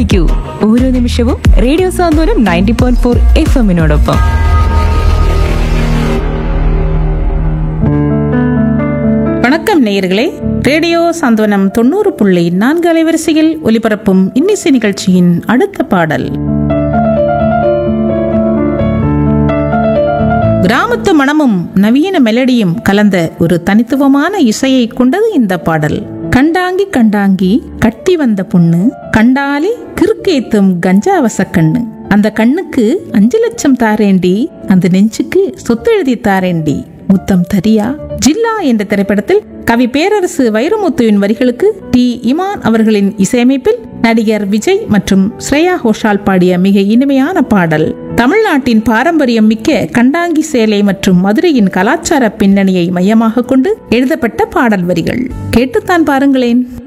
ആസ്വദിക്കൂ ഓരോ നിമിഷവും radio Santhwanam ninety point four F എമ്മിനോടൊപ്പം வணக்கம் நேயர்களே ரேடியோ சாந்தவனம் தொண்ணூறு புள்ளி நான்கு அலைவரிசையில் ஒலிபரப்பும் இன்னிசை நிகழ்ச்சியின் அடுத்த பாடல் கிராமத்து மணமும் நவீன மெலடியும் கலந்த ஒரு தனித்துவமான இசையை கொண்டது இந்த பாடல் கண்டாங்கி கண்டாங்கி கட்டி வந்த பொண்ணு கண்டாலே கிறுக்கேத்தும் கஞ்சாவச கண்ணு அந்த கண்ணுக்கு அஞ்சு லட்சம் தாரேண்டி அந்த நெஞ்சுக்கு சொத்து எழுதி தாரேண்டி முத்தம் தரியா ஜில்லா என்ற திரைப்படத்தில் கவி பேரரசு வைரமுத்துவின் வரிகளுக்கு டி இமான் அவர்களின் இசையமைப்பில் நடிகர் விஜய் மற்றும் ஸ்ரேயா கோஷால் பாடிய மிக இனிமையான பாடல் தமிழ்நாட்டின் பாரம்பரியம் மிக்க கண்டாங்கி சேலை மற்றும் மதுரையின் கலாச்சார பின்னணியை மையமாக கொண்டு எழுதப்பட்ட பாடல் வரிகள் கேட்டுத்தான் பாருங்களேன்